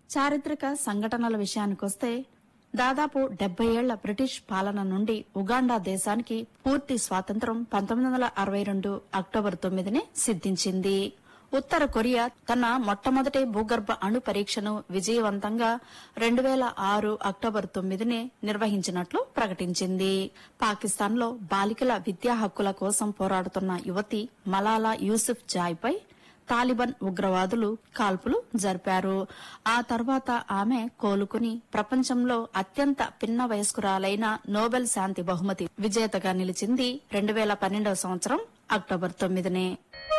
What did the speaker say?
చారిత్రక సంఘటనల విషయానికొస్తే దాదాపు డెబ్బై ఏళ్ల బ్రిటిష్ పాలన నుండి ఉగాండా దేశానికి పూర్తి స్వాతంత్రం పంతొమ్మిది వందల అరవై రెండు అక్టోబర్ తొమ్మిదినే సిద్ధించింది ఉత్తర కొరియా తన మొట్టమొదటి భూగర్భ అణు పరీక్షను విజయవంతంగా రెండు వేల ఆరు అక్టోబర్ తొమ్మిదినే నిర్వహించినట్లు ప్రకటించింది పాకిస్తాన్లో బాలికల విద్యా హక్కుల కోసం పోరాడుతున్న యువతి మలాలా యూసుఫ్ జాయ్పై తాలిబాన్ ఉగ్రవాదులు కాల్పులు జరిపారు ఆ తర్వాత ఆమె కోలుకుని ప్రపంచంలో అత్యంత పిన్న వయస్కురాలైన నోబెల్ శాంతి బహుమతి విజేతగా నిలిచింది రెండు వేల పన్నెండవ సంవత్సరం అక్టోబర్ తొమ్మిదినే